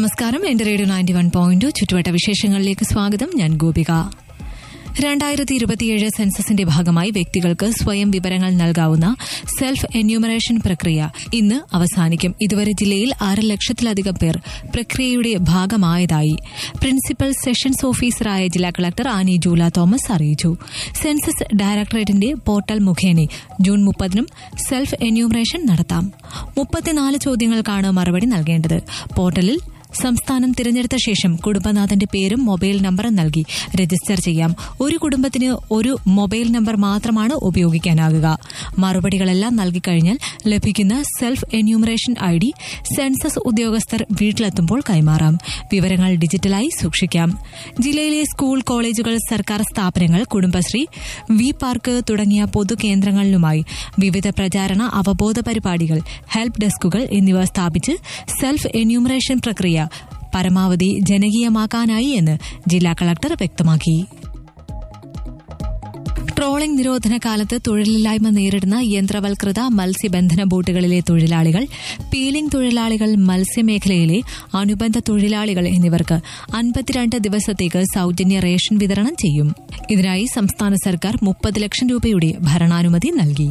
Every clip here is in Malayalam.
നമസ്കാരം എന്റെ റേഡിയോ നയൻറ്റി വൺ പോയിന്റ് ചുറ്റുവട്ട വിശേഷങ്ങളിലേക്ക് സ്വാഗതം ഞാൻ ഗോപിക രണ്ടായിരത്തി ഇരുപത്തിയേഴ് സെൻസസിന്റെ ഭാഗമായി വ്യക്തികൾക്ക് സ്വയം വിവരങ്ങൾ നൽകാവുന്ന സെൽഫ് എന്യൂമറേഷൻ പ്രക്രിയ ഇന്ന് അവസാനിക്കും ഇതുവരെ ജില്ലയിൽ ആറ് ലക്ഷത്തിലധികം പേർ പ്രക്രിയയുടെ ഭാഗമായതായി പ്രിൻസിപ്പൽ സെഷൻസ് ഓഫീസറായ ജില്ലാ കളക്ടർ ആനി ജൂല തോമസ് അറിയിച്ചു സെൻസസ് ഡയറക്ടറേറ്റിന്റെ പോർട്ടൽ മുഖേന ജൂൺ മുപ്പതിനും സെൽഫ് എന്യൂമറേഷൻ നടത്താം മുപ്പത്തിനാല് ചോദ്യങ്ങൾക്കാണ് മറുപടി നൽകേണ്ടത് പോർട്ടലിൽ സംസ്ഥാനം തിരഞ്ഞെടുത്ത ശേഷം കുടുംബനാഥന്റെ പേരും മൊബൈൽ നമ്പറും നൽകി രജിസ്റ്റർ ചെയ്യാം ഒരു കുടുംബത്തിന് ഒരു മൊബൈൽ നമ്പർ മാത്രമാണ് ഉപയോഗിക്കാനാകുക മറുപടികളെല്ലാം നൽകിക്കഴിഞ്ഞാൽ ലഭിക്കുന്ന self enumeration I D census ഉദ്യോഗസ്ഥർ വീട്ടിലെത്തുമ്പോൾ കൈമാറാം വിവരങ്ങൾ ഡിജിറ്റലായി സൂക്ഷിക്കാം ജില്ലയിലെ സ്കൂൾ കോളേജുകൾ സർക്കാർ സ്ഥാപനങ്ങൾ കുടുംബശ്രീ വി പാർക്ക് തുടങ്ങിയ പൊതുകേന്ദ്രങ്ങളിലുമായി വിവിധ പ്രചാരണ അവബോധ പരിപാടികൾ ഹെൽപ്പ് ഡെസ്കുകൾ എന്നിവ സ്ഥാപിച്ച് സെൽഫ് എന്യൂമറേഷൻ പ്രക്രിയ പരമാവധി ജനകീയമാക്കാനായി എന്ന് ജില്ലാ കളക്ടർ വ്യക്തമാക്കി ട്രോളിംഗ് നിരോധന കാലത്ത് തൊഴിലില്ലായ്മ നേരിടുന്ന യന്ത്രവൽകൃത മത്സ്യബന്ധന ബോട്ടുകളിലെ തൊഴിലാളികൾ പീലിംഗ് തൊഴിലാളികൾ മത്സ്യമേഖലയിലെ അനുബന്ധ തൊഴിലാളികൾ എന്നിവർക്ക് അൻപത്തിരണ്ട് ദിവസത്തേക്ക് സൌജന്യ റേഷൻ വിതരണം ചെയ്യും ഇതിനായി സംസ്ഥാന സർക്കാർ മുപ്പത് ലക്ഷം രൂപയുടെ ഭരണാനുമതി നൽകി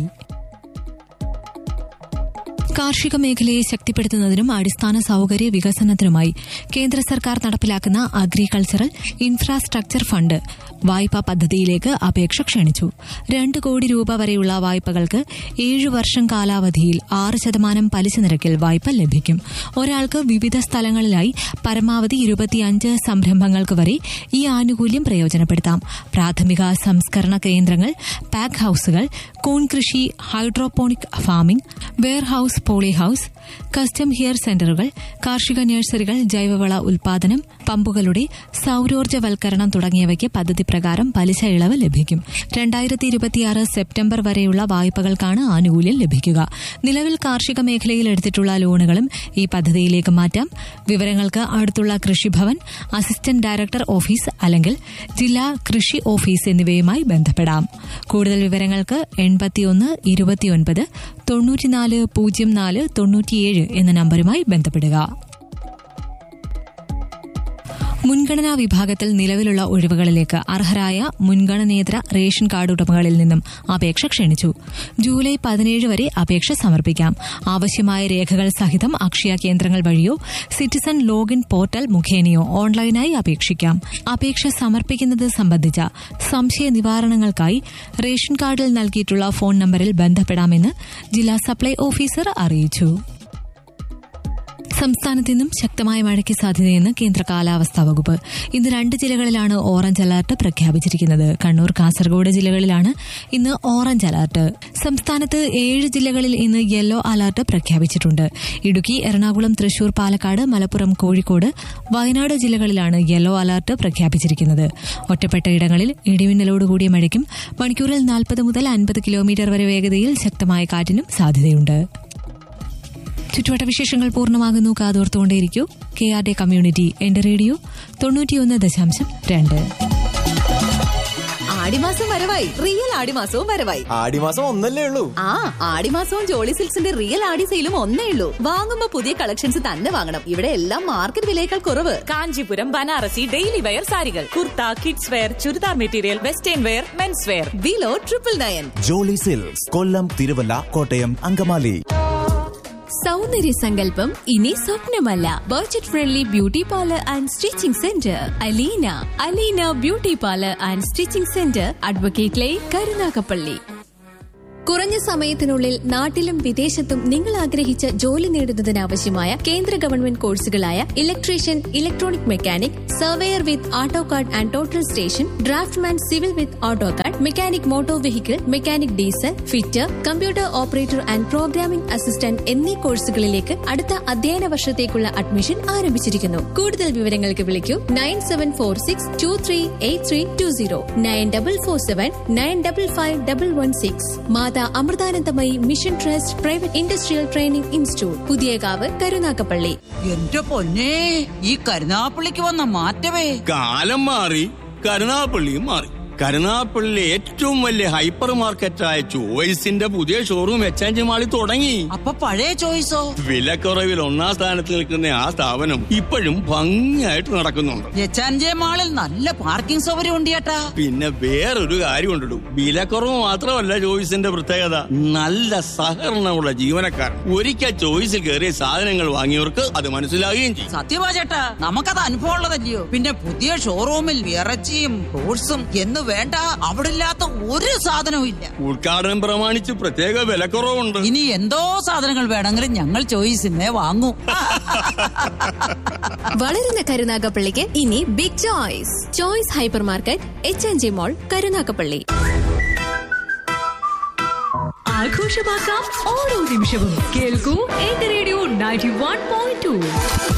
കാർഷിക മേഖലയെ ശക്തിപ്പെടുത്തുന്നതിനും അടിസ്ഥാന സൌകര്യ വികസനത്തിനുമായി കേന്ദ്ര സർക്കാർ നടപ്പിലാക്കുന്ന അഗ്രികൾച്ചറൽ ഇൻഫ്രാസ്ട്രക്ചർ ഫണ്ട് വായ്പാ പദ്ധതിയിലേക്ക് അപേക്ഷ ക്ഷണിച്ചു രണ്ട് കോടി രൂപ വരെയുള്ള വായ്പകൾക്ക് ഏഴു വർഷം കാലാവധിയിൽ ആറ് ശതമാനം പലിശ നിരക്കിൽ വായ്പ ലഭിക്കും ഒരാൾക്ക് വിവിധ സ്ഥലങ്ങളിലായി പരമാവധി ഇരുപത്തിയഞ്ച് സംരംഭങ്ങൾക്ക് വരെ ഈ ആനുകൂല്യം പ്രയോജനപ്പെടുത്താം പ്രാഥമിക സംസ്കരണ കേന്ദ്രങ്ങൾ പാക്ക് ഹൌസുകൾ കൂൺ കൃഷി hydroponic farming warehouse poly house custom hire സെന്ററുകൾ കാർഷിക നഴ്സറികൾ ജൈവവള ഉൽപാദനം പമ്പുകളുടെ സൌരോർജ്ജവൽക്കരണം തുടങ്ങിയവയ്ക്ക് പദ്ധതി പ്രകാരം പലിശ ഇളവ് ലഭിക്കും രണ്ടായിരത്തി ഇരുപത്തിയാറ് സെപ്റ്റംബർ വരെയുള്ള വായ്പകൾക്കാണ് ആനുകൂല്യം ലഭിക്കുക നിലവിൽ കാർഷിക മേഖലയിൽ എടുത്തിട്ടുള്ള ലോണുകളും ഈ പദ്ധതിയിലേക്ക് മാറ്റാം വിവരങ്ങൾക്ക് അടുത്തുള്ള കൃഷിഭവൻ അസിസ്റ്റന്റ് ഡയറക്ടർ ഓഫീസ് അല്ലെങ്കിൽ ജില്ലാ കൃഷി ഓഫീസ് എന്നിവയുമായി ബന്ധപ്പെടാം കൂടുതൽ വിവരങ്ങൾക്ക് എൺപത്തിയൊന്ന് ഇരുപത്തിയൊൻപത് തൊണ്ണൂറ്റിനാല് പൂജ്യം നാല് തൊണ്ണൂറ്റിയേഴ് എന്ന നമ്പറുമായി ബന്ധപ്പെടുക മുൻഗണനാ വിഭാഗത്തിൽ നിലവിലുള്ള ഒഴിവുകളിലേക്ക് അർഹരായ മുൻഗണനേതര റേഷൻ കാർഡ് ഉടമകളിൽ നിന്നും അപേക്ഷ ക്ഷണിച്ചു ജൂലൈ പതിനേഴ് വരെ അപേക്ഷ സമർപ്പിക്കാം ആവശ്യമായ രേഖകൾ സഹിതം അക്ഷയ കേന്ദ്രങ്ങൾ വഴിയോ സിറ്റിസൺ ലോഗിൻ പോർട്ടൽ മുഖേനയോ ഓൺലൈനായി അപേക്ഷിക്കാം അപേക്ഷ സമർപ്പിക്കുന്നത് സംബന്ധിച്ച സംശയ നിവാരണങ്ങൾക്കായി റേഷൻ കാർഡിൽ നൽകിയിട്ടുള്ള ഫോൺ നമ്പറിൽ ബന്ധപ്പെടാമെന്ന് ജില്ലാ സപ്ലൈ ഓഫീസർ അറിയിച്ചു സംസ്ഥാനത്ത് ഇന്നും ശക്തമായ മഴയ്ക്ക് സാധ്യതയെന്ന് കേന്ദ്ര കാലാവസ്ഥാ വകുപ്പ് ഇന്ന് രണ്ട് ജില്ലകളിലാണ് ഓറഞ്ച് അലർട്ട് പ്രഖ്യാപിച്ചിരിക്കുന്നത് കണ്ണൂർ കാസർഗോഡ് ജില്ലകളിലാണ് ഇന്ന് ഓറഞ്ച് അലർട്ട് സംസ്ഥാനത്ത് ഏഴ് ജില്ലകളിൽ ഇന്ന് യെല്ലോ അലർട്ട് പ്രഖ്യാപിച്ചിട്ടുണ്ട് ഇടുക്കി എറണാകുളം തൃശൂർ പാലക്കാട് മലപ്പുറം കോഴിക്കോട് വയനാട് ജില്ലകളിലാണ് യെല്ലോ അലർട്ട് പ്രഖ്യാപിച്ചിരിക്കുന്നത് ഒറ്റപ്പെട്ട ഇടങ്ങളിൽ ഇടിമിന്നലോടുകൂടിയ മഴയ്ക്കും മണിക്കൂറിൽ നാൽപ്പത് മുതൽ അൻപത് കിലോമീറ്റർ വരെ വേഗതയിൽ ശക്തമായ കാറ്റിനും സാധ്യതയുണ്ട് ചുറ്റുവട്ട വിശേഷങ്ങൾ പൂർണ്ണമാകുന്നു കാതോർത്തുകൊണ്ടേയിരിക്കൂ കെ ആർ ഡി കമ്മ്യൂണിറ്റി എന്റെ റേഡിയോ തൊണ്ണൂറ്റിയൊന്ന് ദശാംശം രണ്ട് ആടിമാസം വരവായി റിയൽ ആടിമാസവും വരവായി ആടിമാസം ഒന്നല്ലേ ഉള്ളൂ ആ ആടിമാസവും ജോളി സിൽക്സിന്റെ റിയൽ ആടി സെയിലും ഒന്നേ ഉള്ളൂ വാങ്ങുമ്പോ പുതിയ കളക്ഷൻസ് തന്നെ വാങ്ങണം ഇവിടെ എല്ലാം മാർക്കറ്റ് വിലയേക്കാൾ കുറവ് കാഞ്ചീപുരം ബനാറസി ഡെയിലി വെയർ സാരികൾ kurta kids wear churidar material western wear men's wear Willow triple nine Jolly Silks കൊല്ലം തിരുവല്ല കോട്ടയം അങ്കമാലി സൗന്ദര്യ സങ്കല്പം ഇനി സ്വപ്നമല്ല budget friendly beauty parlour and stitching centre Aleena Aleena beauty parlour and stitching centre advocate line Karunagappally കുറഞ്ഞ സമയത്തിനുള്ളിൽ നാട്ടിലും വിദേശത്തും നിങ്ങൾ ആഗ്രഹിച്ച ജോലി നേടുന്നതിനാവശ്യമായ കേന്ദ്ര government കോഴ്സുകളായ electrician electronic mechanic surveyor വിത്ത് ആട്ടോ card and total station draughtsman civil with auto card mechanic motor vehicle mechanic diesel fitter computer operator and programming assistant എന്നീ കോഴ്സുകളിലേക്ക് അടുത്ത അധ്യയന വർഷത്തേക്കുള്ള അഡ്മിഷൻ ആരംഭിച്ചിരിക്കുന്നു കൂടുതൽ വിവരങ്ങൾക്ക് വിളിക്കൂ nine seven four six two three eight three two zero nine double four seven nine double five double one six Mata Amritanandamayi mission trust private industrial training institute Puthiyakavu Karunagappally എന്റെ പൊന്നെ ഈ കരുനാപ്പള്ളിക്ക് വന്ന മാറ്റമേ കാലം മാറി കരുനാപ്പള്ളിയും മാറി കരുനാപ്പള്ളിയിലെ ഏറ്റവും വലിയ ഹൈപ്പർ മാർക്കറ്റായ ചോയ്സിന്റെ പുതിയ ഷോറൂം എച്ച് മാളിൽ തുടങ്ങി അപ്പൊ പഴയ ചോയ്സോ വിലക്കുറവിൽ ഒന്നാം സ്ഥാനത്ത് നിൽക്കുന്ന ആ സ്ഥാപനം ഇപ്പോഴും ഭംഗിയായിട്ട് നടക്കുന്നുണ്ട് എച്ചാൻജെ മാളിൽ നല്ല പാർക്കിംഗ് സൗകര്യം ഉണ്ട് ചേട്ടാ പിന്നെ വേറൊരു കാര്യം ഉണ്ടിടും വിലക്കുറവ് മാത്രമല്ല ചോയ്സിന്റെ പ്രത്യേകത നല്ല സഹകരണമുള്ള ജീവനക്കാർ ഒരിക്കൽ ചോയ്സിൽ കയറിയ സാധനങ്ങൾ വാങ്ങിയവർക്ക് അത് മനസ്സിലാകുകയും ചെയ്യും സത്യമാ ചേട്ടാ നമുക്കത് അനുഭവം ഉള്ളതല്ലയോ പിന്നെ പുതിയ ഷോറൂമിൽ ഇറച്ചിയും ഫ്രൂട്ട്സും എന്ന് വേണ്ട അവിടെ ഇല്ലാത്ത ഒരു സാധനവും ഇല്ല ഉദ്ഘാടനം പ്രമാണിച്ച് പ്രത്യേക വിലക്കുറവുണ്ട് ഇനി എന്തോ സാധനങ്ങൾ വേണമെങ്കിലും ഞങ്ങൾ ചോയ്സിനെ വാങ്ങൂ വളരുന്ന കരുനാഗപ്പള്ളിക്ക് ഇനി big choice choice hypermarket H N G mall Karunagappally ആഘോഷമാക്കാം ഓരോ നിമിഷവും കേൾക്കൂ എന്റെ radio ninety one point to